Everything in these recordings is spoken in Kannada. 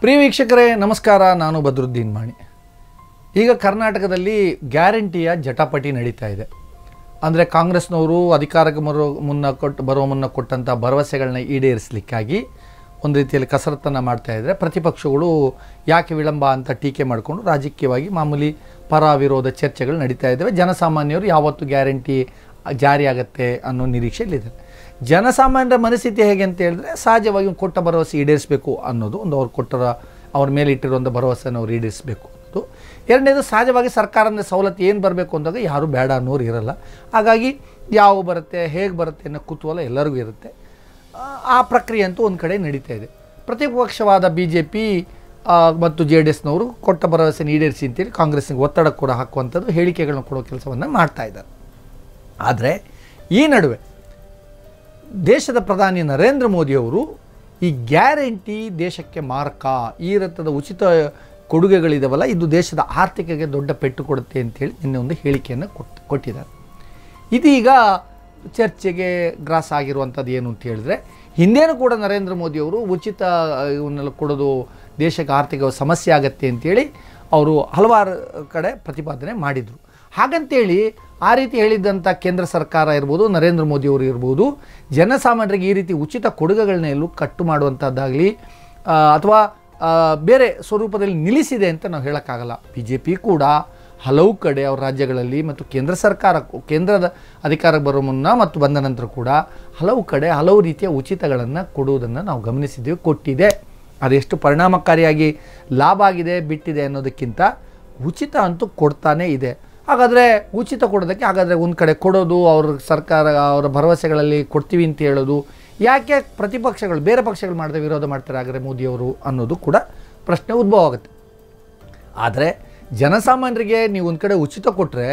ಪ್ರಿಯ ವೀಕ್ಷಕರೇ ನಮಸ್ಕಾರ ನಾನು ಬದ್ರುದ್ದೀನ್ ಮಾಣಿ ಈಗ ಕರ್ನಾಟಕದಲ್ಲಿ ಗ್ಯಾರಂಟಿಯ ಜಟಾಪಟಿ ನಡೀತಾ ಇದೆ ಅಂದರೆ ಕಾಂಗ್ರೆಸ್ನವರು ಅಧಿಕಾರಕ್ಕೆ ಬರೋ ಮುನ್ನ ಕೊಟ್ಟು ಬರೋ ಮುನ್ನ ಕೊಟ್ಟಂಥ ಭರವಸೆಗಳನ್ನ ಈಡೇರಿಸಲಿಕ್ಕಾಗಿ ಒಂದು ರೀತಿಯಲ್ಲಿ ಕಸರತ್ತನ್ನು ಮಾಡ್ತಾ ಇದ್ದರೆ ಪ್ರತಿಪಕ್ಷಗಳು ಯಾಕೆ ವಿಳಂಬ ಅಂತ ಟೀಕೆ ಮಾಡಿಕೊಂಡು ರಾಜಕೀಯವಾಗಿ ಮಾಮೂಲಿ ಪರ ವಿರೋಧ ಚರ್ಚೆಗಳು ನಡೀತಾ ಇದ್ದಾವೆ ಜನಸಾಮಾನ್ಯರು ಯಾವತ್ತು ಗ್ಯಾರಂಟಿ ಜಾರಿಯಾಗತ್ತೆ ಅನ್ನೋ ನಿರೀಕ್ಷೆಯಲ್ಲಿದ್ದಾರೆ ಜನಸಾಮಾನ್ಯರ ಮನಸ್ಥಿತಿ ಹೇಗೆ ಅಂತ ಹೇಳಿದ್ರೆ ಸಹಜವಾಗಿ ಒಂದು ಕೊಟ್ಟ ಭರವಸೆ ಈಡೇರಿಸಬೇಕು ಅನ್ನೋದು ಒಂದು ಅವ್ರು ಕೊಟ್ಟರ ಅವ್ರ ಮೇಲೆ ಇಟ್ಟಿರುವಂಥ ಭರವಸೆನ ಅವ್ರು ಈಡೇರಿಸಬೇಕು ಅನ್ನೋದು ಎರಡನೇದು ಸಹಜವಾಗಿ ಸರ್ಕಾರದ ಸವಲತ್ತು ಏನು ಬರಬೇಕು ಅಂದಾಗ ಯಾರೂ ಬೇಡ ಅನ್ನೋರು ಇರಲ್ಲ ಹಾಗಾಗಿ ಯಾವ ಬರುತ್ತೆ ಹೇಗೆ ಬರುತ್ತೆ ಅನ್ನೋ ಕುತೂಹಲ ಎಲ್ಲರಿಗೂ ಇರುತ್ತೆ ಆ- ಆ ಪ್ರಕ್ರಿಯೆ ಅಂತೂ ಒಂದು ಕಡೆ ನಡೀತಾ ಇದೆ ಪ್ರತಿಪಕ್ಷವಾದ ಬಿ ಜೆ ಪಿ ಮತ್ತು ಜೆ ಡಿ ಎಸ್ನವರು ಕೊಟ್ಟ ಭರವಸೆ ಈಡೇರಿಸಿ ಅಂತೇಳಿ ಕಾಂಗ್ರೆಸ್ಸಿಗೆ ಒತ್ತಡ ಕೂಡ ಹಾಕುವಂಥದ್ದು ಹೇಳಿಕೆಗಳನ್ನ ಕೊಡೋ ಕೆಲಸವನ್ನು ಮಾಡ್ತಾ ಇದ್ದಾರೆ ಆದರೆ ಈ ನಡುವೆ ದೇಶದ ಪ್ರಧಾನಿ ನರೇಂದ್ರ ಮೋದಿಯವರು ಈ ಗ್ಯಾರಂಟಿ ದೇಶಕ್ಕೆ ಮಾರಕ ಈ ರಥದ ಉಚಿತ ಕೊಡುಗೆಗಳಿದಾವಲ್ಲ ಇದು ದೇಶದ ಆರ್ಥಿಕಗೆ ದೊಡ್ಡ ಪೆಟ್ಟು ಕೊಡುತ್ತೆ ಅಂತೇಳಿ ನಿನ್ನೆ ಒಂದು ಹೇಳಿಕೆಯನ್ನು ಕೊಟ್ಟು ಕೊಟ್ಟಿದ್ದಾರೆ ಇದೀಗ ಚರ್ಚೆಗೆ ಗ್ರಾಸ ಆಗಿರುವಂಥದ್ದು ಏನು ಅಂತ ಹೇಳಿದ್ರೆ ಹಿಂದೇನೂ ಕೂಡ ನರೇಂದ್ರ ಮೋದಿಯವರು ಉಚಿತ ಆ, ಇವನ್ನೆಲ್ಲ ಕೊಡೋದು ದೇಶಕ್ಕೆ ಆರ್ಥಿಕ ಸಮಸ್ಯೆ ಆಗತ್ತೆ ಅಂತೇಳಿ ಅವರು ಹಲವಾರು ಕಡೆ ಪ್ರತಿಪಾದನೆ ಮಾಡಿದರು ಹಾಗಂತೇಳಿ ಆ ರೀತಿ ಹೇಳಿದ್ದಂಥ ಕೇಂದ್ರ ಸರ್ಕಾರ ಇರ್ಬೋದು ನರೇಂದ್ರ ಮೋದಿಯವರು ಇರ್ಬೋದು ಜನಸಾಮಾನ್ಯರಿಗೆ ಈ ರೀತಿ ಉಚಿತ ಕೊಡುಗೆಗಳನ್ನ ಎಲ್ಲೂ ಕಟ್ಟು ಮಾಡುವಂಥದ್ದಾಗಲಿ ಅಥವಾ ಆ, ಬೇರೆ ಸ್ವರೂಪದಲ್ಲಿ ನಿಲ್ಲಿಸಿದೆ ಅಂತ ನಾವು ಹೇಳೋಕ್ಕಾಗಲ್ಲ ಬಿ ಜೆ ಪಿ ಕೂಡ ಹಲವು ಕಡೆ ಅವ್ರ ರಾಜ್ಯಗಳಲ್ಲಿ ಮತ್ತು ಕೇಂದ್ರ ಸರ್ಕಾರ ಕೇಂದ್ರದ ಅಧಿಕಾರಕ್ಕೆ ಬರೋ ಮುನ್ನ ಮತ್ತು ಬಂದ ನಂತರ ಕೂಡ ಹಲವು ಕಡೆ ಹಲವು ರೀತಿಯ ಉಚಿತಗಳನ್ನು ಕೊಡುವುದನ್ನು ನಾವು ಗಮನಿಸಿದ್ದೀವಿ ಕೊಟ್ಟಿದೆ ಅದೆಷ್ಟು ಪರಿಣಾಮಕಾರಿಯಾಗಿ ಲಾಭ ಆಗಿದೆ ಬಿಟ್ಟಿದೆ ಅನ್ನೋದಕ್ಕಿಂತ ಉಚಿತ ಅಂತೂ ಕೊಡ್ತಾನೇ ಇದೆ ಹಾಗಾದರೆ ಉಚಿತ ಕೊಡೋದಕ್ಕೆ ಹಾಗಾದರೆ ಒಂದು ಕಡೆ ಕೊಡೋದು ಅವ್ರ ಸರ್ಕಾರ ಅವರ ಭರವಸೆಗಳಲ್ಲಿ ಕೊಡ್ತೀವಿ ಅಂತ ಹೇಳೋದು ಯಾಕೆ ಪ್ರತಿಪಕ್ಷಗಳು ಬೇರೆ ಪಕ್ಷಗಳು ಮಾಡದೆ ವಿರೋಧ ಮಾಡ್ತಾರೆ ಹಾಗಾದರೆ ಮೋದಿಯವರು ಅನ್ನೋದು ಕೂಡ ಪ್ರಶ್ನೆ ಉದ್ಭವ ಆಗುತ್ತೆ ಆದರೆ ಜನಸಾಮಾನ್ಯರಿಗೆ ನೀವು ಒಂದು ಕಡೆ ಉಚಿತ ಕೊಟ್ಟರೆ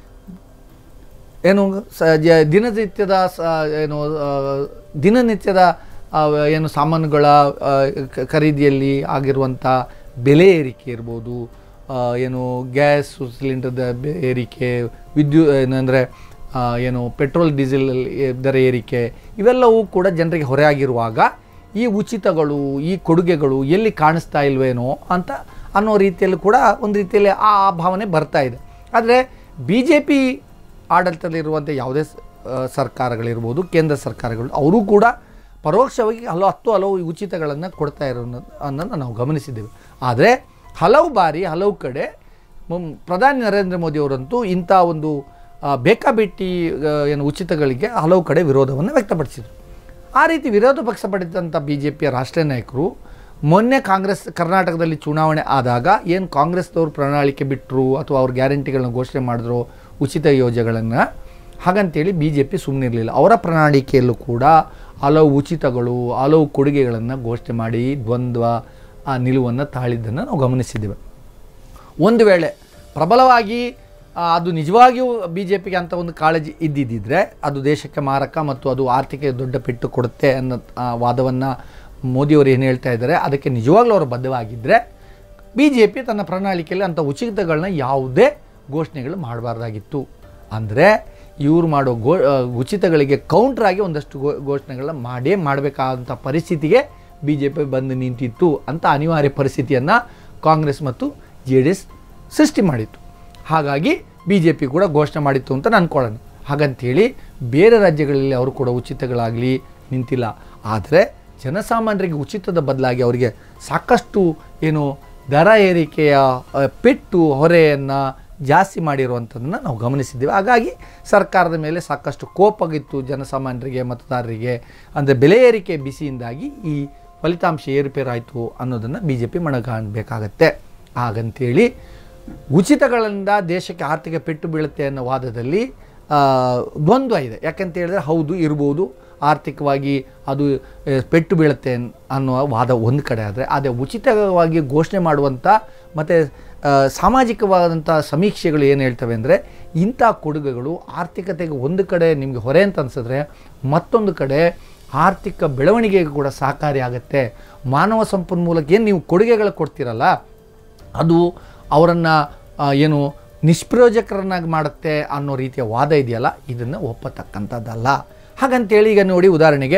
ಏನು ಸ ಜ- ದಿನನಿತ್ಯದ ಸ ಏನು ಆ, ದಿನನಿತ್ಯದ ಆ, ಏನು ಸಾಮಾನುಗಳ ಆ, ಕ- ಖರೀದಿಯಲ್ಲಿ ಆಗಿರುವಂಥ ಬೆಲೆ ಏರಿಕೆ ಇರ್ಬೋದು ಆ, ಏನು ಗ್ಯಾಸ್ ಸಿಲಿಂಡರ್ದ ಬೆ- ಏರಿಕೆ ವಿದ್ಯು ಏನಂದರೆ ಏನು ಪೆಟ್ರೋಲ್ ಡೀಸೆಲ್ ದರ ಏರಿಕೆ ಇವೆಲ್ಲವೂ ಕೂಡ ಜನರಿಗೆ ಹೊರೆ ಆಗಿರುವಾಗ ಈ ಉಚಿತಗಳು ಈ ಕೊಡುಗೆಗಳು ಎಲ್ಲಿ ಕಾಣಿಸ್ತಾ ಇಲ್ವೇನೋ ಅಂತ ಅನ್ನೋ ರೀತಿಯಲ್ಲಿ ಕೂಡ ಒಂದು ರೀತಿಯಲ್ಲಿ ಆ ಆ ಭಾವನೆ ಬರ್ತಾ ಇದೆ ಆದರೆ ಬಿ ಜೆ ಪಿ ಆಡಳಿತದಲ್ಲಿರುವಂಥ ಯಾವುದೇ ಸ- ಆ, ಸರ್ಕಾರಗಳಿರ್ಬೋದು ಕೇಂದ್ರ ಸರ್ಕಾರಗಳು ಅವರು ಕೂಡ ಪರೋಕ್ಷವಾಗಿ ಹಲವು ಹತ್ತು ಹಲವು ಉಚಿತಗಳನ್ನು ಕೊಡ್ತಾ ಇರೋ ಅನ್ನೋದನ್ನು ನಾವು ಗಮನಿಸಿದ್ದೇವೆ ಆದರೆ ಹಲವು ಬಾರಿ ಹಲವು ಕಡೆ ಮುಂ- ಪ್ರಧಾನಿ ನರೇಂದ್ರ ಮೋದಿಯವರಂತೂ ಇಂಥ ಒಂದು ಆ, ಬೇಕಾಬಿಟ್ಟಿ ಆ, ಏನು ಉಚಿತಗಳಿಗೆ ಹಲವು ಕಡೆ ವಿರೋಧವನ್ನು ವ್ಯಕ್ತಪಡಿಸಿದರು ಆ ರೀತಿ ವಿರೋಧ ಪಕ್ಷಪಡಿಸಿದಂಥ ಬಿ ಜೆ ಪಿಯ ರಾಷ್ಟ್ರೀಯ ನಾಯಕರು ಮೊನ್ನೆ ಕಾಂಗ್ರೆಸ್ ಕರ್ನಾಟಕದಲ್ಲಿ ಚುನಾವಣೆ ಆದಾಗ ಏನು ಕಾಂಗ್ರೆಸ್ದವ್ರು ಪ್ರಣಾಳಿಕೆ ಬಿಟ್ಟರು ಅಥವಾ ಅವ್ರ ಗ್ಯಾರಂಟಿಗಳನ್ನ ಘೋಷಣೆ ಮಾಡಿದ್ರು ಉಚಿತ ಯೋಜನೆಗಳನ್ನು ಹಾಗಂತೇಳಿ ಬಿ ಜೆ ಪಿ ಸುಮ್ಮನಿರಲಿಲ್ಲ ಅವರ ಪ್ರಣಾಳಿಕೆಯಲ್ಲೂ ಕೂಡ ಹಲವು ಉಚಿತಗಳು ಹಲವು ಕೊಡುಗೆಗಳನ್ನು ಘೋಷಣೆ ಮಾಡಿ ದ್ವಂದ್ವ ಆ ನಿಲುವನ್ನು ತಾಳಿದ್ದನ್ನು ನಾವು ಗಮನಿಸಿದ್ದೇವೆ ಒಂದು ವೇಳೆ ಪ್ರಬಲವಾಗಿ ಆ, ಅದು ನಿಜವಾಗಿಯೂ ಬಿ ಜೆ ಪಿಗೆ ಅಂತ ಒಂದು ಕಾಳಜಿ ಇದ್ದಿದ್ದಿದ್ರೆ ಅದು ದೇಶಕ್ಕೆ ಮಾರಕ ಮತ್ತು ಅದು ಆರ್ಥಿಕ ದೊಡ್ಡ ಪೆಟ್ಟು ಕೊಡುತ್ತೆ ಅನ್ನೋ ಆ, ವಾದವನ್ನು ಮೋದಿಯವರು ಏನು ಹೇಳ್ತಾ ಇದ್ದಾರೆ ಅದಕ್ಕೆ ನಿಜವಾಗ್ಲೂ ಅವರು ಬದ್ಧವಾಗಿದ್ದರೆ ಬಿ ಜೆ ಪಿ ತನ್ನ ಪ್ರಣಾಳಿಕೆಯಲ್ಲಿ ಅಂಥ ಉಚಿತಗಳನ್ನ ಯಾವುದೇ ಘೋಷಣೆಗಳು ಮಾಡಬಾರ್ದಾಗಿತ್ತು ಅಂದರೆ ಇವ್ರು ಮಾಡೋ ಗೋ ಆ, ಉಚಿತಗಳಿಗೆ ಕೌಂಟ್ರಾಗಿ ಒಂದಷ್ಟು ಘೋ ಘೋಷಣೆಗಳನ್ನ ಮಾಡೇ ಮಾಡಬೇಕಾದಂಥ ಪರಿಸ್ಥಿತಿಗೆ ಬಿ ಜೆ ಪಿ ಬಂದು ನಿಂತಿತ್ತು ಅಂತ ಅನಿವಾರ್ಯ ಪರಿಸ್ಥಿತಿಯನ್ನು ಕಾಂಗ್ರೆಸ್ ಮತ್ತು ಜೆ ಡಿ ಎಸ್ ಸೃಷ್ಟಿ ಮಾಡಿತ್ತು ಹಾಗಾಗಿ ಬಿ ಜೆ ಪಿ ಕೂಡ ಘೋಷಣೆ ಮಾಡಿತ್ತು ಅಂತ ನಾನು ಅನ್ಕೊಳ್ಳೋಣ ಹಾಗಂತೇಳಿ ಬೇರೆ ರಾಜ್ಯಗಳಲ್ಲಿ ಅವರು ಕೂಡ ಉಚಿತಗಳಾಗಲಿ ನಿಂತಿಲ್ಲ ಆದರೆ ಜನಸಾಮಾನ್ಯರಿಗೆ ಉಚಿತದ ಬದಲಾಗಿ ಅವರಿಗೆ ಸಾಕಷ್ಟು ಏನು ದರ ಏರಿಕೆಯ ಆ, ಪೆಟ್ಟು ಹೊರೆಯನ್ನು ಜಾಸ್ತಿ ಮಾಡಿರುವಂಥದ್ದನ್ನು ನಾವು ಗಮನಿಸಿದ್ದೇವೆ ಹಾಗಾಗಿ ಸರ್ಕಾರದ ಮೇಲೆ ಸಾಕಷ್ಟು ಕೋಪಗಿತ್ತು ಜನಸಾಮಾನ್ಯರಿಗೆ ಮತದಾರರಿಗೆ ಅಂದರೆ ಬೆಲೆ ಏರಿಕೆ ಬಿಸಿಯಿಂದಾಗಿ ಈ ಫಲಿತಾಂಶ ಏರುಪೇರಾಯಿತು ಅನ್ನೋದನ್ನು ಬಿ ಜೆ ಪಿ ಮನಗಾಣಬೇಕಾಗತ್ತೆ ಹಾಗಂತೇಳಿ ಉಚಿತಗಳಿಂದ ದೇಶಕ್ಕೆ ಆರ್ಥಿಕ ಪೆಟ್ಟು ಬೀಳುತ್ತೆ ಅನ್ನೋ ವಾದದಲ್ಲಿ ಆ, ದ್ವಂದ್ವ ಇದೆ ಯಾಕಂತ ಹೇಳಿದ್ರೆ ಹೌದು ಇರ್ಬೋದು ಆರ್ಥಿಕವಾಗಿ ಅದು ಆ, ಪೆಟ್ಟು ಬೀಳುತ್ತೆ ಅನ್- ಅನ್ನುವ ವಾದ ಒಂದು ಕಡೆ ಆದರೆ ಅದೇ ಉಚಿತವಾಗಿ ಘೋಷಣೆ ಮಾಡುವಂಥ ಮತ್ತು ಸಾಮಾಜಿಕವಾದಂಥ ಸಮೀಕ್ಷೆಗಳು ಏನು ಹೇಳ್ತವೆ ಅಂದರೆ ಇಂಥ ಕೊಡುಗೆಗಳು ಆರ್ಥಿಕತೆಗೆ ಒಂದು ಕಡೆ ನಿಮಗೆ ಹೊರೆ ಅಂತ ಅನಿಸಿದ್ರೆ ಮತ್ತೊಂದು ಕಡೆ ಆರ್ಥಿಕ ಬೆಳವಣಿಗೆಗೆ ಕೂಡ ಸಹಕಾರಿಯಾಗುತ್ತೆ ಮಾನವ ಸಂಪನ್ಮೂಲಕ್ಕೆ ಏನು ನೀವು ಕೊಡುಗೆಗಳು ಕೊಡ್ತೀರಲ್ಲ ಅದು ಅವರನ್ನು ಏನು ನಿಷ್ಪ್ರಯೋಜಕರನ್ನಾಗಿ ಮಾಡುತ್ತೆ ಅನ್ನೋ ರೀತಿಯ ವಾದ ಇದೆಯಲ್ಲ ಇದನ್ನು ಒಪ್ಪತಕ್ಕಂಥದ್ದಲ್ಲ ಹಾಗಂತೇಳಿ ಈಗ ನೋಡಿ ಉದಾಹರಣೆಗೆ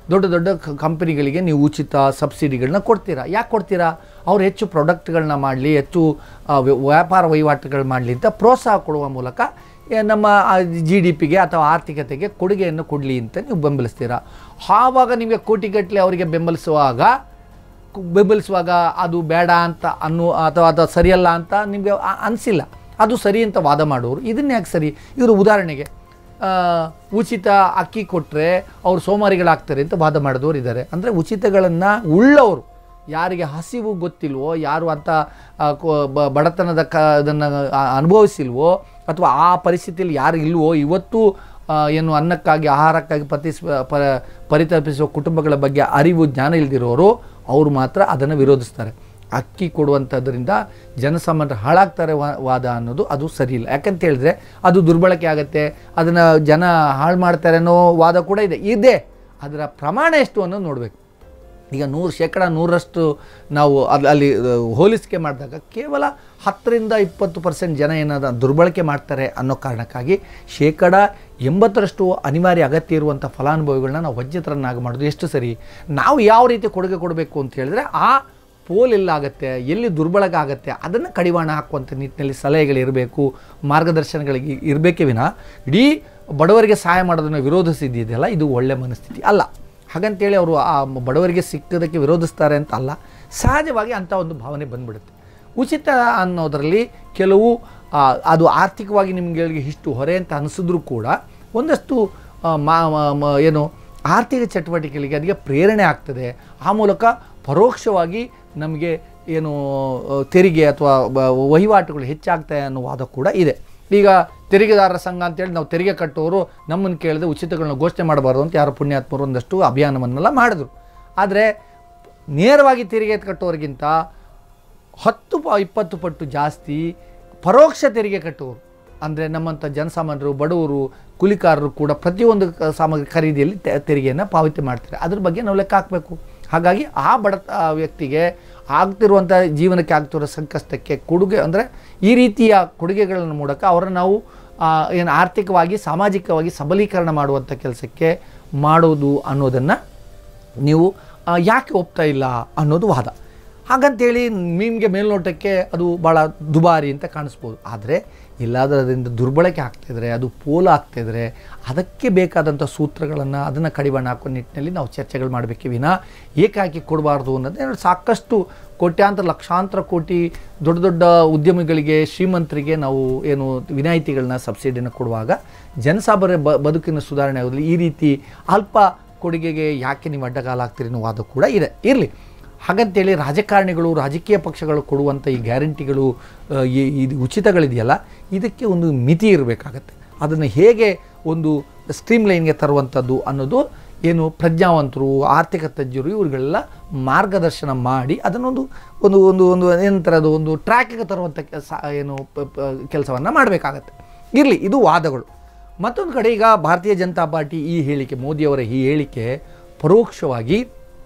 ದೊಡ್ಡ ದೊಡ್ಡ ಕಂಪನಿಗಳಿಗೆ ನೀವು ಉಚಿತ ಸಬ್ಸಿಡಿಗಳನ್ನ ಕೊಡ್ತೀರಾ ಯಾಕೆ ಕೊಡ್ತೀರಾ ಅವ್ರು ಹೆಚ್ಚು ಪ್ರಾಡಕ್ಟ್ಗಳನ್ನ ಮಾಡಲಿ ಹೆಚ್ಚು ಆ, ವ್ಯ- ವ್ಯಾಪಾರ ವಹಿವಾಟುಗಳು ಮಾಡಲಿ ಅಂತ ಪ್ರೋತ್ಸಾಹ ಕೊಡುವ ಮೂಲಕ ಏ, ನಮ್ಮ ಜಿ ಡಿ ಪಿಗೆ ಅಥವಾ ಆರ್ಥಿಕತೆಗೆ ಕೊಡುಗೆಯನ್ನು ಕೊಡಲಿ ಅಂತ ನೀವು ಬೆಂಬಲಿಸ್ತೀರಾ ಆವಾಗ ನಿಮಗೆ ಕೋಟಿಗಟ್ಟಲೆ ಅವರಿಗೆ ಬೆಂಬಲಿಸುವಾಗ ಕು- ಬೆಂಬಲಿಸುವಾಗ ಅದು ಬೇಡ ಅಂತ ಅನ್ನೋ ಅಥವಾ ಅದು ಸರಿಯಲ್ಲ ಅಂತ ನಿಮಗೆ ಅ- ಅನಿಸಿಲ್ಲ ಅದು ಸರಿ ಅಂತ ವಾದ ಮಾಡೋರು ಇದನ್ನ ಯಾಕೆ ಸರಿ ಇವರು ಉದಾಹರಣೆಗೆ ಆ, ಉಚಿತ ಅಕ್ಕಿ ಕೊಟ್ಟರೆ ಅವ್ರು ಸೋಮಾರಿಗಳಾಗ್ತಾರೆ ಅಂತ ವಾದ ಮಾಡಿದವರು ಇದ್ದಾರೆ ಅಂದರೆ ಉಚಿತಗಳನ್ನು ಉಳ್ಳವರು ಯಾರಿಗೆ ಹಸಿವು ಗೊತ್ತಿಲ್ವೋ ಯಾರು ಅಂತ ಆ, ಕೊ- ಬ- ಬಡತನದ ಕ ಅದನ್ನು ಅನುಭವಿಸಿಲ್ವೋ ಅಥವಾ ಆ ಪರಿಸ್ಥಿತಿಯಲ್ಲಿ ಯಾರು ಇಲ್ವೋ ಇವತ್ತು ಆ, ಏನು ಅನ್ನಕ್ಕಾಗಿ ಆಹಾರಕ್ಕಾಗಿ ಪತಿಸ್ ಪ ಪರಿತಪಿಸುವ ಕುಟುಂಬಗಳ ಬಗ್ಗೆ ಅರಿವು ಜ್ಞಾನ ಇಲ್ದಿರೋರು ಅವರು ಮಾತ್ರ ಅದನ್ನು ವಿರೋಧಿಸ್ತಾರೆ ಅಕ್ಕಿ ಕೊಡುವಂಥದ್ರಿಂದ ಜನಸಾಮಾನ್ಯರು ಹಾಳಾಗ್ತಾರೆ ವಾ- ವಾದ ಅನ್ನೋದು ಅದು ಸರಿಯಿಲ್ಲ ಯಾಕಂತ ಹೇಳಿದ್ರೆ ಅದು ದುರ್ಬಳಕೆ ಆಗುತ್ತೆ ಅದನ್ನು ಜನ ಹಾಳು ಮಾಡ್ತಾರೆ ಅನ್ನೋ ವಾದ ಕೂಡ ಇದೆ ಇದೆ ಅದರ ಪ್ರಮಾಣ ಎಷ್ಟು ಅನ್ನೋದು ನೋಡಬೇಕು ಈಗ ನೂರು ಶೇಕಡ ನೂರರಷ್ಟು ನಾವು ಅದು ಅಲ್ಲಿ ಆ, ಹೋಲಿಸಿಕೆ ಮಾಡಿದಾಗ ಕೇವಲ ಹತ್ತರಿಂದ ಇಪ್ಪತ್ತು ಪರ್ಸೆಂಟ್ ಜನ ಏನಾದ ದುರ್ಬಳಕೆ ಮಾಡ್ತಾರೆ ಅನ್ನೋ ಕಾರಣಕ್ಕಾಗಿ ಶೇಕಡ ಎಂಬತ್ತರಷ್ಟು ಅನಿವಾರ್ಯ ಅಗತ್ಯ ಇರುವಂಥ ಫಲಾನುಭವಿಗಳನ್ನ ನಾವು ವಂಚಿತರನ್ನಾಗಿ ಮಾಡೋದು ಎಷ್ಟು ಸರಿ ನಾವು ಯಾವ ರೀತಿ ಕೊಡುಗೆ ಕೊಡಬೇಕು ಅಂತ ಹೇಳಿದ್ರೆ ಆ ಪೋಲ್ ಎಲ್ಲಾಗತ್ತೆ ಎಲ್ಲಿ ದುರ್ಬಳಕೆ ಆಗುತ್ತೆ ಅದನ್ನು ಕಡಿವಾಣ ಹಾಕುವಂಥ ನಿಟ್ಟಿನಲ್ಲಿ ಸಲಹೆಗಳಿರಬೇಕು ಮಾರ್ಗದರ್ಶನಗಳಿಗೆ ಇರಬೇಕೇ ವಿನ ಇಡೀ ಬಡವರಿಗೆ ಸಹಾಯ ಮಾಡೋದನ್ನು ವಿರೋಧಿಸಿದ್ದಿದೆಯಲ್ಲ ಇದು ಒಳ್ಳೆ ಮನಸ್ಥಿತಿ ಅಲ್ಲ ಹಾಗಂತೇಳಿ ಅವರು ಆ ಬಡವರಿಗೆ ಸಿಕ್ಕದಕ್ಕೆ ವಿರೋಧಿಸ್ತಾರೆ ಅಂತ ಅಲ್ಲ ಸಹಜವಾಗಿ ಅಂಥ ಒಂದು ಭಾವನೆ ಬಂದ್ಬಿಡುತ್ತೆ ಉಚಿತ ಅನ್ನೋದರಲ್ಲಿ ಕೆಲವು ಆ, ಅದು ಆರ್ಥಿಕವಾಗಿ ನಿಮಗೆ ಇಷ್ಟು ಹೊರೆ ಅಂತ ಅನಿಸಿದ್ರೂ ಕೂಡ ಒಂದಷ್ಟು ಆ, ಮಾ ಮಾ- ಮ- ಏನು ಆರ್ಥಿಕ ಚಟುವಟಿಕೆಗಳಿಗೆ ಅದಕ್ಕೆ ಪ್ರೇರಣೆ ಆಗ್ತದೆ ಆ ಮೂಲಕ ಪರೋಕ್ಷವಾಗಿ ನಮಗೆ ಏನು ಆ, ತೆರಿಗೆ ಅಥವಾ ಬ- ವಹಿವಾಟುಗಳು ಹೆಚ್ಚಾಗ್ತವೆ ಅನ್ನೋ ವಾದ ಕೂಡ ಇದೆ ಈಗ ತೆರಿಗೆದಾರರ ಸಂಘ ಅಂತೇಳಿ ನಾವು ತೆರಿಗೆ ಕಟ್ಟೋರು ನಮ್ಮನ್ನು ಕೇಳಿದ್ರೆ ಉಚಿತಗಳನ್ನ ಘೋಷಣೆ ಮಾಡಬಾರ್ದು ಅಂತ ಯಾರು ಪುಣ್ಯಾತ್ಮರು ಒಂದಷ್ಟು ಅಭಿಯಾನವನ್ನೆಲ್ಲ ಮಾಡಿದ್ರು ಆದರೆ ನೇರವಾಗಿ ತೆರಿಗೆ ಕಟ್ಟೋರಿಗಿಂತ ಹತ್ತು ಪ ಇಪ್ಪತ್ತು ಪಟ್ಟು ಜಾಸ್ತಿ ಪರೋಕ್ಷ ತೆರಿಗೆ ಕಟ್ಟುವರು ಅಂದರೆ ನಮ್ಮಂಥ ಜನಸಾಮಾನ್ಯರು ಬಡವರು ಕೂಲಿಕಾರರು ಕೂಡ ಪ್ರತಿಯೊಂದು ಕ- ಸಾಮಗ್ರಿ ಖರೀದಿಯಲ್ಲಿ ತೆ- ತೆರಿಗೆಯನ್ನು ಪಾವತಿ ಮಾಡ್ತಾರೆ ಅದ್ರ ಬಗ್ಗೆ ನಾವು ಲೆಕ್ಕ ಹಾಕಬೇಕು ಹಾಗಾಗಿ ಆ ಬಡ ಆ ವ್ಯಕ್ತಿಗೆ ಆಗ್ತಿರುವಂಥ ಜೀವನಕ್ಕೆ ಆಗ್ತಿರೋ ಸಂಕಷ್ಟಕ್ಕೆ ಕೊಡುಗೆ ಅಂದರೆ ಈ ರೀತಿಯ ಕೊಡುಗೆಗಳ ಮೂಲಕ ಅವರನ್ನು ನಾವು ಏನು ಆರ್ಥಿಕವಾಗಿ ಸಾಮಾಜಿಕವಾಗಿ ಸಬಲೀಕರಣ ಮಾಡುವಂಥ ಕೆಲಸಕ್ಕೆ ಮಾಡೋದು ಅನ್ನೋದನ್ನು ನೀವು ಆ, ಯಾಕೆ ಒಪ್ತಾ ಇಲ್ಲ ಅನ್ನೋದು ವಾದ ಹಾಗಂತೇಳಿ ನಿಮಗೆ ಮೇಲ್ನೋಟಕ್ಕೆ ಅದು ಭಾಳ ದುಬಾರಿ ಅಂತ ಕಾಣಿಸ್ಬೋದು ಆದರೆ ಎಲ್ಲಾದರೂ ಅದರಿಂದ ದುರ್ಬಳಕೆ ಆಗ್ತಿದ್ರೆ ಅದು ಪೋಲ ಆಗ್ತಿದ್ರೆ ಅದಕ್ಕೆ ಬೇಕಾದಂಥ ಸೂತ್ರಗಳನ್ನು ಅದನ್ನು ಕಡಿವಾಣ ಹಾಕೋ ನಿಟ್ಟಿನಲ್ಲಿ ನಾವು ಚರ್ಚೆಗಳು ಮಾಡಬೇಕೆ ವಿನ ಏಕಾಕಿ ಕೊಡಬಾರ್ದು ಅನ್ನೋದೇ ಸಾಕಷ್ಟು ಕೋಟ್ಯಾಂತರ ಲಕ್ಷಾಂತರ ಕೋಟಿ ದೊಡ್ಡ ದೊಡ್ಡ ಉದ್ಯಮಿಗಳಿಗೆ ಶ್ರೀಮಂತರಿಗೆ ನಾವು ಏನು ವಿನಾಯಿತಿಗಳನ್ನ ಸಬ್ಸಿಡಿನ ಕೊಡುವಾಗ ಜನಸಾಮಾನ್ಯ ಬ ಬದುಕಿನ ಸುಧಾರಣೆ ಆಗೋದಿಲ್ಲ ಈ ರೀತಿ ಅಲ್ಪ ಕೊಡುಗೆಗೆ ಯಾಕೆ ನೀವು ಅಡ್ಡಗಾಲ ಆಗ್ತೀರಿ ಅನ್ನೋ ವಾದ ಕೂಡ ಇದೆ ಇರಲಿ ಹಾಗಂತೇಳಿ ರಾಜಕಾರಣಿಗಳು ರಾಜಕೀಯ ಪಕ್ಷಗಳು ಕೊಡುವಂಥ ಈ ಗ್ಯಾರಂಟಿಗಳು ಆ, ಈ ಇದು ಉಚಿತಗಳಿದೆಯಲ್ಲ ಇದಕ್ಕೆ ಒಂದು ಮಿತಿ ಇರಬೇಕಾಗತ್ತೆ ಅದನ್ನು ಹೇಗೆ ಒಂದು ಸ್ಟ್ರೀಮ್ ಲೈನ್ಗೆ ತರುವಂಥದ್ದು ಅನ್ನೋದು ಏನು ಪ್ರಜ್ಞಾವಂತರು ಆರ್ಥಿಕ ತಜ್ಞರು ಇವ್ರಿಗೆಲ್ಲ ಮಾರ್ಗದರ್ಶನ ಮಾಡಿ ಅದನ್ನೊಂದು ಒಂದು ಒಂದು ಒಂದು ಏನಂತಾರೆ ಅದು ಒಂದು ಟ್ರ್ಯಾಕಿಗೆ ತರುವಂಥ ಕೆಲಸ ಏನು ಕೆಲಸವನ್ನು ಮಾಡಬೇಕಾಗತ್ತೆ ಇರಲಿ ಇದು ವಾದಗಳು ಮತ್ತೊಂದು ಕಡೆ ಈಗ ಭಾರತೀಯ ಜನತಾ ಪಾರ್ಟಿ ಈ ಹೇಳಿಕೆ ಮೋದಿಯವರ ಈ ಹೇಳಿಕೆ ಪರೋಕ್ಷವಾಗಿ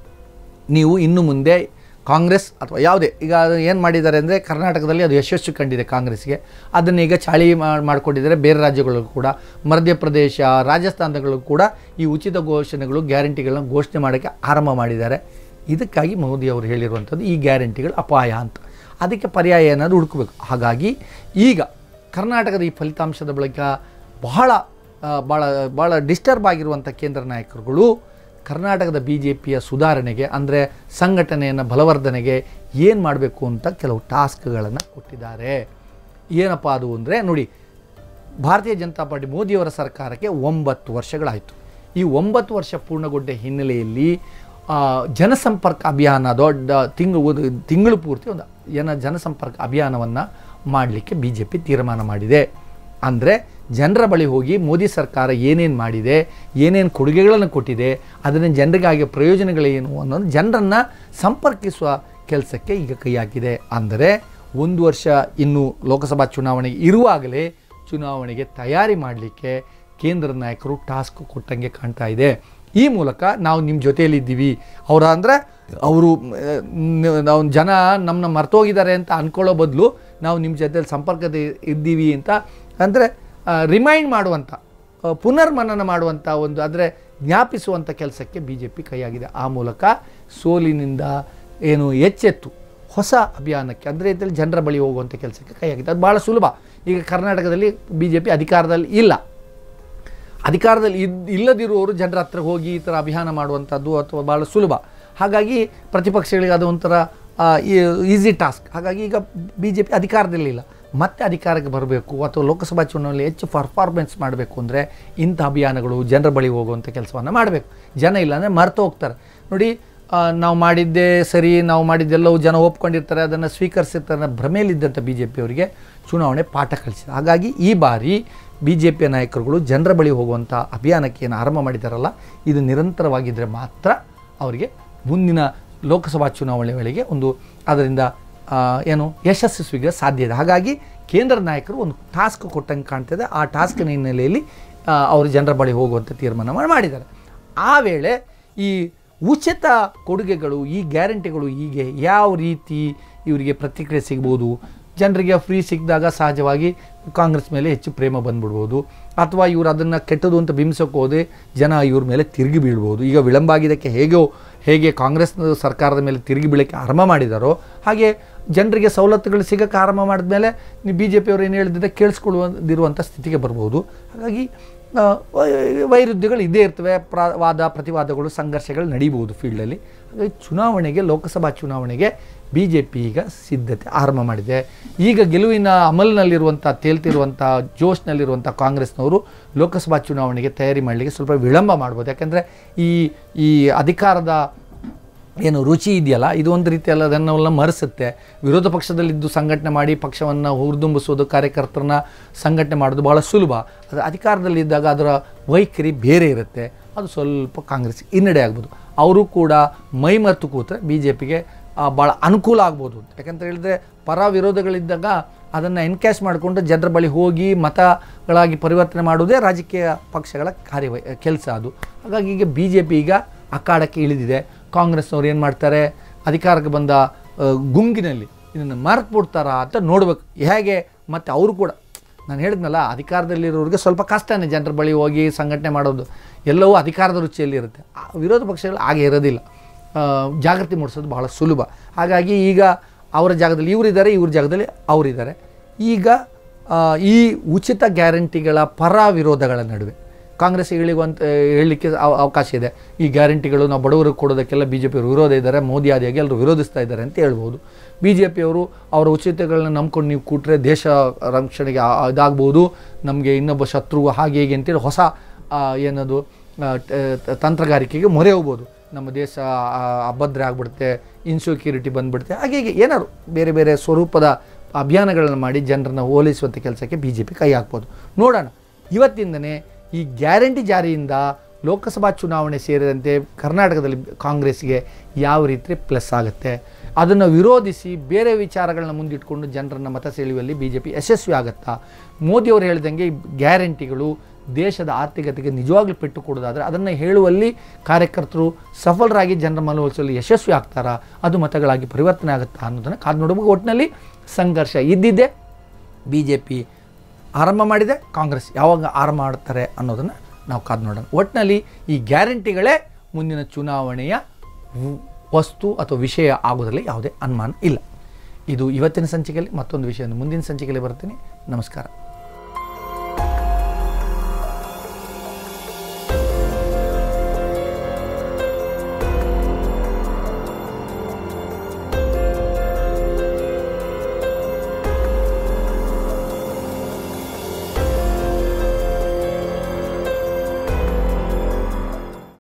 ನೀವು ಇನ್ನು ಮುಂದೆ ಕಾಂಗ್ರೆಸ್ ಅಥವಾ ಯಾವುದೇ ಈಗ ಅದು ಏನು ಮಾಡಿದ್ದಾರೆ ಅಂದರೆ ಕರ್ನಾಟಕದಲ್ಲಿ ಅದು ಯಶಸ್ಸು ಕಂಡಿದೆ ಕಾಂಗ್ರೆಸ್ಗೆ ಅದನ್ನು ಈಗ ಚಾಳಿ ಮಾ- ಮಾಡ್ಕೊಂಡಿದ್ದಾರೆ ಬೇರೆ ರಾಜ್ಯಗಳು ಕೂಡ ಮಧ್ಯಪ್ರದೇಶ ರಾಜಸ್ಥಾನಗಳು ಕೂಡ ಈ ಉಚಿತ ಘೋಷಣೆಗಳು ಗ್ಯಾರಂಟಿಗಳನ್ನ ಘೋಷಣೆ ಮಾಡೋಕ್ಕೆ ಆರಂಭ ಮಾಡಿದ್ದಾರೆ ಇದಕ್ಕಾಗಿ ಮೋದಿ ಅವರು ಹೇಳಿರುವಂಥದ್ದು ಈ ಗ್ಯಾರಂಟಿಗಳು ಅಪಾಯ ಅಂತ ಅದಕ್ಕೆ ಪರ್ಯಾಯ ಏನಾದರೂ ಹುಡುಕಬೇಕು ಹಾಗಾಗಿ ಈಗ ಕರ್ನಾಟಕದ ಈ ಫಲಿತಾಂಶದ ಬಳಿಕ ಬಹಳ ಆ, ಭಾಳ ಭಾಳ ಡಿಸ್ಟರ್ಬ್ ಆಗಿರುವಂಥ ಕೇಂದ್ರ ನಾಯಕರುಗಳು ಕರ್ನಾಟಕದ ಬಿ ಜೆ ಪಿಯ ಸುಧಾರಣೆಗೆ ಅಂದರೆ ಸಂಘಟನೆಯನ್ನು ಬಲವರ್ಧನೆಗೆ ಏನು ಮಾಡಬೇಕು ಅಂತ ಕೆಲವು ಟಾಸ್ಕ್ಗಳನ್ನು ಕೊಟ್ಟಿದ್ದಾರೆ ಏನಪ್ಪ ಅದು ಅಂದರೆ ನೋಡಿ ಭಾರತೀಯ ಜನತಾ ಪಾರ್ಟಿ ಮೋದಿಯವರ ಸರ್ಕಾರಕ್ಕೆ ಒಂಬತ್ತು ವರ್ಷಗಳಾಯಿತು ಈ ಒಂಬತ್ತು ವರ್ಷ ಪೂರ್ಣಗೊಂಡ ಹಿನ್ನೆಲೆಯಲ್ಲಿ ಆ, ಜನಸಂಪರ್ಕ ಅಭಿಯಾನ ದೊಡ್ಡ ತಿಂಗಳು ಒಂದು ತಿಂಗಳು ಪೂರ್ತಿ ಒಂದು ಏನ ಜನಸಂಪರ್ಕ ಅಭಿಯಾನವನ್ನು ಮಾಡಲಿಕ್ಕೆ ಬಿ ಜೆ ಪಿ ತೀರ್ಮಾನ ಮಾಡಿದೆ ಅಂದರೆ ಜನರ ಬಳಿ ಹೋಗಿ ಮೋದಿ ಸರ್ಕಾರ ಏನೇನು ಮಾಡಿದೆ ಏನೇನು ಕೊಡುಗೆಗಳನ್ನು ಕೊಟ್ಟಿದೆ ಅದನ್ನು ಜನರಿಗಾಗಿ ಪ್ರಯೋಜನಗಳೇನು ಅನ್ನೋದು ಜನರನ್ನು ಸಂಪರ್ಕಿಸುವ ಕೆಲಸಕ್ಕೆ ಈಗ ಕೈ ಹಾಕಿದೆ ಅಂದರೆ ಒಂದು ವರ್ಷ ಇನ್ನು ಲೋಕಸಭಾ ಚುನಾವಣೆ ಇರುವಾಗಲೇ ಚುನಾವಣೆಗೆ ತಯಾರಿ ಮಾಡಲಿಕ್ಕೆ ಕೇಂದ್ರ ನಾಯಕರು ಟಾಸ್ಕ್ ಕೊಟ್ಟಂಗೆ ಕಾಣ್ತಾ ಇದೆ ಈ ಮೂಲಕ ನಾವು ನಿಮ್ಮ ಜೊತೆಯಲ್ಲಿದ್ದೀವಿ ಅವರ ಅಂದರೆ ಅವರು ನಾವು ಜನ ನಮ್ಮನ್ನ ಮರ್ತೋಗಿದ್ದಾರೆ ಅಂತ ಅಂದ್ಕೊಳ್ಳೋ ಬದಲು ನಾವು ನಿಮ್ಮ ಜೊತೆಲಿ ಸಂಪರ್ಕದ ಇದ್ದೀವಿ ಅಂತ ಅಂದರೆ ರಿಮೈಂಡ್ ಮಾಡುವಂಥ ಆ, ಪುನರ್ಮನನ ಮಾಡುವಂಥ ಒಂದು ಅಂದರೆ ಜ್ಞಾಪಿಸುವಂಥ ಕೆಲಸಕ್ಕೆ ಬಿ ಜೆ ಪಿ ಕೈಯಾಗಿದೆ ಆ ಮೂಲಕ ಸೋಲಿನಿಂದ ಏನು ಎಚ್ಚೆತ್ತು ಹೊಸ ಅಭಿಯಾನಕ್ಕೆ ಅಂದರೆ ಇದರಲ್ಲಿ ಜನರ ಬಳಿ ಹೋಗುವಂಥ ಕೆಲಸಕ್ಕೆ ಕೈಯಾಗಿದೆ ಅದು ಭಾಳ ಸುಲಭ ಈಗ ಕರ್ನಾಟಕದಲ್ಲಿ ಬಿ ಜೆ ಪಿ ಅಧಿಕಾರದಲ್ಲಿ ಇಲ್ಲ ಅಧಿಕಾರದಲ್ಲಿ ಇದ್ ಇಲ್ಲದಿರುವವರು ಜನರ ಹತ್ರ ಹೋಗಿ ಈ ಥರ ಅಭಿಯಾನ ಮಾಡುವಂಥದ್ದು ಅಥವಾ ಭಾಳ ಸುಲಭ ಹಾಗಾಗಿ ಪ್ರತಿಪಕ್ಷಗಳಿಗೆ ಅದು ಒಂಥರ ಈಸಿ ಟಾಸ್ಕ್ ಹಾಗಾಗಿ ಈಗ ಬಿ ಜೆ ಪಿ ಅಧಿಕಾರದಲ್ಲಿಲ್ಲ ಮತ್ತೆ ಅಧಿಕಾರಕ್ಕೆ ಬರಬೇಕು ಅಥವಾ ಲೋಕಸಭಾ ಚುನಾವಣೆಯಲ್ಲಿ ಹೆಚ್ಚು ಪರ್ಫಾರ್ಮೆನ್ಸ್ ಮಾಡಬೇಕು ಅಂದರೆ ಇಂಥ ಅಭಿಯಾನಗಳು ಜನರ ಬಳಿ ಹೋಗುವಂಥ ಕೆಲಸವನ್ನು ಮಾಡಬೇಕು ಜನ ಇಲ್ಲ ಅಂದರೆ ಮರೆತು ಹೋಗ್ತಾರೆ ನೋಡಿ ಆ, ನಾವು ಮಾಡಿದ್ದೇ ಸರಿ ನಾವು ಮಾಡಿದ್ದೆಲ್ಲವೂ ಜನ ಒಪ್ಕೊಂಡಿರ್ತಾರೆ ಅದನ್ನು ಸ್ವೀಕರಿಸಿರ್ತಾರೆ ಅನ್ನೋ ಭ್ರಮೆಯಲ್ಲಿದ್ದಂಥ ಬಿ ಜೆ ಪಿಯವರಿಗೆ ಚುನಾವಣೆ ಪಾಠ ಕಲಿಸಿದೆ ಹಾಗಾಗಿ ಈ ಬಾರಿ ಬಿ ಜೆ ಪಿಯ ನಾಯಕರುಗಳು ಜನರ ಬಳಿ ಹೋಗುವಂಥ ಅಭಿಯಾನಕ್ಕೆ ಏನು ಆರಂಭ ಮಾಡಿದಾರಲ್ಲ ಇದು ನಿರಂತರವಾಗಿದ್ದರೆ ಮಾತ್ರ ಅವರಿಗೆ ಮುಂದಿನ ಲೋಕಸಭಾ ಚುನಾವಣೆ ವೇಳೆಗೆ ಒಂದು ಅದರಿಂದ ಆ, ಏನು ಯಶಸ್ಸು ಸಿಗಲು ಸಾಧ್ಯ ಇದೆ ಹಾಗಾಗಿ ಕೇಂದ್ರ ನಾಯಕರು ಒಂದು ಟಾಸ್ಕ್ ಕೊಟ್ಟಂಗೆ ಕಾಣ್ತಿದೆ ಆ ಟಾಸ್ಕಿನ ಹಿನ್ನೆಲೆಯಲ್ಲಿ ಆ, ಅವರು ಜನರ ಬಳಿ ಹೋಗುವಂಥ ತೀರ್ಮಾನ ಮಾಡಿದ್ದಾರೆ ಆ ವೇಳೆ ಈ ಉಚಿತ ಕೊಡುಗೆಗಳು ಈ ಗ್ಯಾರಂಟಿಗಳು ಹೀಗೆ ಯಾವ ರೀತಿ ಇವರಿಗೆ ಪ್ರತಿಕ್ರಿಯೆ ಸಿಗ್ಬೋದು ಜನರಿಗೆ ಫ್ರೀ ಸಿಕ್ಕಿದಾಗ ಸಹಜವಾಗಿ ಕಾಂಗ್ರೆಸ್ ಮೇಲೆ ಹೆಚ್ಚು ಪ್ರೇಮ ಬಂದ್ಬಿಡ್ಬೋದು ಅಥವಾ ಇವರು ಅದನ್ನು ಕೆಟ್ಟದು ಅಂತ ಬಿಂಬಿಸೋಕೆ ಹೋದೆ ಜನ ಇವ್ರ ಮೇಲೆ ತಿರುಗಿ ಬೀಳ್ಬೋದು ಈಗ ವಿಳಂಬ ಆಗಿದ್ದಕ್ಕೆ ಹೇಗೋ ಹೇಗೆ ಕಾಂಗ್ರೆಸ್ ಸರ್ಕಾರದ ಮೇಲೆ ತಿರುಗಿ ಬೀಳಕ್ಕೆ ಆರಂಭ ಮಾಡಿದಾರೋ ಹಾಗೆ ಜನರಿಗೆ ಸವಲತ್ತುಗಳು ಸಿಗೋಕ್ಕೆ ಆರಂಭ ಮಾಡಿದ್ಮೇಲೆ ನೀವು ಬಿ ಜೆ ಪಿಯವರು ಏನು ಹೇಳಿದ್ರೆ ಕೇಳಿಸ್ಕೊಳ್ಳುವಂದಿರುವಂಥ ಸ್ಥಿತಿಗೆ ಬರ್ಬೋದು ಹಾಗಾಗಿ ಆ, ವೈ- ವೈರುಧ್ಯಗಳು ಇದ್ದೇ ಇರ್ತವೆ ಪ್ರ ವಾದ ಪ್ರತಿವಾದಗಳು ಸಂಘರ್ಷಗಳು ನಡೀಬೋದು ಫೀಲ್ಡಲ್ಲಿ ಹಾಗಾಗಿ ಚುನಾವಣೆಗೆ ಲೋಕಸಭಾ ಚುನಾವಣೆಗೆ ಬಿ ಜೆ ಪಿ ಈಗ ಸಿದ್ಧತೆ ಆರಂಭ ಮಾಡಿದೆ ಈಗ ಗೆಲುವಿನ ಅಮಲ್ನಲ್ಲಿರುವಂಥ ತೇಲ್ತಿರುವಂಥ ಜೋಶ್ನಲ್ಲಿರುವಂಥ ಕಾಂಗ್ರೆಸ್ನವರು ಲೋಕಸಭಾ ಚುನಾವಣೆಗೆ ತಯಾರಿ ಮಾಡಲಿಕ್ಕೆ ಸ್ವಲ್ಪ ವಿಳಂಬ ಮಾಡ್ಬೋದು ಯಾಕೆಂದರೆ ಈ ಈ ಅಧಿಕಾರದ ಏನು ರುಚಿ ಇದೆಯಲ್ಲ ಇದು ಒಂದು ರೀತಿಯಲ್ಲ ಅದನ್ನೆಲ್ಲ ಮರೆಸುತ್ತೆ ವಿರೋಧ ಪಕ್ಷದಲ್ಲಿದ್ದು ಸಂಘಟನೆ ಮಾಡಿ ಪಕ್ಷವನ್ನು ಹುರಿದುಂಬಿಸೋದು ಕಾರ್ಯಕರ್ತರನ್ನ ಸಂಘಟನೆ ಮಾಡೋದು ಭಾಳ ಸುಲಭ ಅದು ಅಧಿಕಾರದಲ್ಲಿದ್ದಾಗ ಅದರ ವೈಖರಿ ಬೇರೆ ಇರುತ್ತೆ ಅದು ಸ್ವಲ್ಪ ಕಾಂಗ್ರೆಸ್ ಹಿನ್ನಡೆ ಆಗ್ಬೋದು ಅವರು ಕೂಡ ಮೈ ಮರೆತು ಕೂತ್ರೆ ಬಿ ಜೆ ಪಿಗೆ ಭಾಳ ಅನುಕೂಲ ಆಗ್ಬೋದು ಅಂತ ಯಾಕಂತ ಹೇಳಿದ್ರೆ ಪರ ವಿರೋಧಗಳಿದ್ದಾಗ ಅದನ್ನು ಎನ್ಕ್ಯಾಶ್ ಮಾಡಿಕೊಂಡು ಜನರ ಬಳಿ ಹೋಗಿ ಮತಗಳಾಗಿ ಪರಿವರ್ತನೆ ಮಾಡುವುದೇ ರಾಜಕೀಯ ಪಕ್ಷಗಳ ಕಾರ್ಯ ಕೆಲಸ ಅದು ಹಾಗಾಗಿ ಈಗ ಬಿ ಜೆ ಪಿ ಈಗ ಅಖಾಡಕ್ಕೆ ಇಳಿದಿದೆ ಕಾಂಗ್ರೆಸ್ನವ್ರು ಏನು ಮಾಡ್ತಾರೆ ಅಧಿಕಾರಕ್ಕೆ ಬಂದ ಆ, ಗುಂಗಿನಲ್ಲಿ ಇದನ್ನು ಮರೆತುಬಿಡ್ತಾರಾ ಅಂತ ನೋಡ್ಬೇಕು ಹೇಗೆ ಮತ್ತು ಅವರು ಕೂಡ ನಾನು ಹೇಳಿದ್ನಲ್ಲ ಅಧಿಕಾರದಲ್ಲಿರೋರಿಗೆ ಸ್ವಲ್ಪ ಕಷ್ಟನೇ ಜನರ ಬಳಿ ಹೋಗಿ ಸಂಘಟನೆ ಮಾಡೋದು ಎಲ್ಲವೂ ಅಧಿಕಾರದ ರುಚಿಯಲ್ಲಿ ಇರುತ್ತೆ ಆ ವಿರೋಧ ಪಕ್ಷಗಳು ಹಾಗೆ ಇರೋದಿಲ್ಲ ಆ, ಜಾಗೃತಿ ಮೂಡಿಸೋದು ಬಹಳ ಸುಲಭ ಹಾಗಾಗಿ ಈಗ ಅವರ ಜಾಗದಲ್ಲಿ ಇವರಿದ್ದಾರೆ ಇವ್ರ ಜಾಗದಲ್ಲಿ ಅವರಿದ್ದಾರೆ ಈಗ ಆ, ಈ ಉಚಿತ ಗ್ಯಾರಂಟಿಗಳ ಪರ ವಿರೋಧಗಳ ನಡುವೆ ಕಾಂಗ್ರೆಸ್ ಹೇಳಿಗುವಂತ ಹೇಳಲಿಕ್ಕೆ ಅವ- ಅವಕಾಶ ಇದೆ ಈ ಗ್ಯಾರಂಟಿಗಳು ನಾವು ಬಡವರಿಗೆ ಕೊಡೋದಕ್ಕೆಲ್ಲ ಬಿ ಜೆ ಪಿಯವರು ವಿರೋಧ ಇದ್ದಾರೆ ಮೋದಿ ಆದಿಯಾಗಿ ಎಲ್ಲರೂ ವಿರೋಧಿಸ್ತಾ ಇದ್ದಾರೆ ಅಂತ ಹೇಳ್ಬೋದು ಬಿ ಜೆ ಪಿಯವರು ಅವರ ಉಚಿತಗಳನ್ನ ನಂಬ್ಕೊಂಡು ನೀವು ಕೂಟ್ರೆ ದೇಶ ರಕ್ಷಣೆಗೆ ಆ- ಇದಾಗ್ಬೋದು ನಮಗೆ ಇನ್ನೊಬ್ಬ ಶತ್ರು ಹಾಗೆ ಹೀಗೆ ಅಂತೇಳಿ ಹೊಸ ಆ, ಏನದು ಆ, ಟ- ತಂತ್ರಗಾರಿಕೆಗೆ ಮೊರೆ ಹೋಗ್ಬೋದು ನಮ್ಮ ದೇಶ ಆ, ಅಭದ್ರ ಆಗ್ಬಿಡುತ್ತೆ ಇನ್ಸೆಕ್ಯೂರಿಟಿ ಬಂದ್ಬಿಡುತ್ತೆ ಹಾಗೆ ಹೀಗೆ ಏನಾದ್ರು ಬೇರೆ ಬೇರೆ ಸ್ವರೂಪದ ಅಭಿಯಾನಗಳನ್ನು ಮಾಡಿ ಜನರನ್ನು ಓಲೈಸುವಂಥ ಕೆಲಸಕ್ಕೆ ಬಿ ಜೆ ಪಿ ಕೈ ಹಾಕ್ಬೋದು ನೋಡೋಣ ಇವತ್ತಿಂದನೇ ಈ ಗ್ಯಾರಂಟಿ ಜಾರಿಯಿಂದ ಲೋಕಸಭಾ ಚುನಾವಣೆ ಸೇರಿದಂತೆ ಕರ್ನಾಟಕದಲ್ಲಿ ಕಾಂಗ್ರೆಸ್ಗೆ ಯಾವ ರೀತಿ ಪ್ಲಸ್ ಆಗುತ್ತೆ ಅದನ್ನು ವಿರೋಧಿಸಿ ಬೇರೆ ವಿಚಾರಗಳನ್ನ ಮುಂದಿಟ್ಕೊಂಡು ಜನರನ್ನು ಮತ ಸೆಳೆಯುವಲ್ಲಿ ಬಿ ಜೆ ಪಿ ಯಶಸ್ವಿ ಆಗುತ್ತಾ ಮೋದಿಯವರು ಹೇಳಿದಂಗೆ ಈ ಗ್ಯಾರಂಟಿಗಳು ದೇಶದ ಆರ್ಥಿಕತೆಗೆ ನಿಜವಾಗ್ಲೂ ಪೆಟ್ಟು ಕೊಡೋದಾದರೆ ಅದನ್ನು ಹೇಳುವಲ್ಲಿ ಕಾರ್ಯಕರ್ತರು ಸಫಲರಾಗಿ ಜನರ ಮನವೊಲಿಸಲು ಯಶಸ್ವಿ ಆಗ್ತಾರಾ ಅದು ಮತಗಳಾಗಿ ಪರಿವರ್ತನೆ ಆಗುತ್ತಾ ಅನ್ನೋದನ್ನು ಕಾದು ನೋಡಬೇಕು ಒಟ್ಟಿನಲ್ಲಿ ಸಂಘರ್ಷ ಇದ್ದಿದ್ದೆ ಬಿ ಜೆ ಪಿ ಆರಂಭ ಮಾಡಿದೆ ಕಾಂಗ್ರೆಸ್ ಯಾವಾಗ ಆರಂಭ ಮಾಡ್ತಾರೆ ಅನ್ನೋದನ್ನು ನಾವು ಕಾದು ನೋಡೋಣ ಒಟ್ಟಿನಲ್ಲಿ ಈ ಗ್ಯಾರಂಟಿಗಳೇ ಮುಂದಿನ ಚುನಾವಣೆಯ ವ್- ವಸ್ತು ಅಥವಾ ವಿಷಯ ಆಗೋದ್ರಲ್ಲಿ ಯಾವುದೇ ಅನುಮಾನ ಇಲ್ಲ ಇದು ಇವತ್ತಿನ ಸಂಚಿಕೆಯಲ್ಲಿ ಮತ್ತೊಂದು ವಿಷಯ ಮುಂದಿನ ಸಂಚಿಕೆಯಲ್ಲಿ ಬರ್ತೀನಿ ನಮಸ್ಕಾರ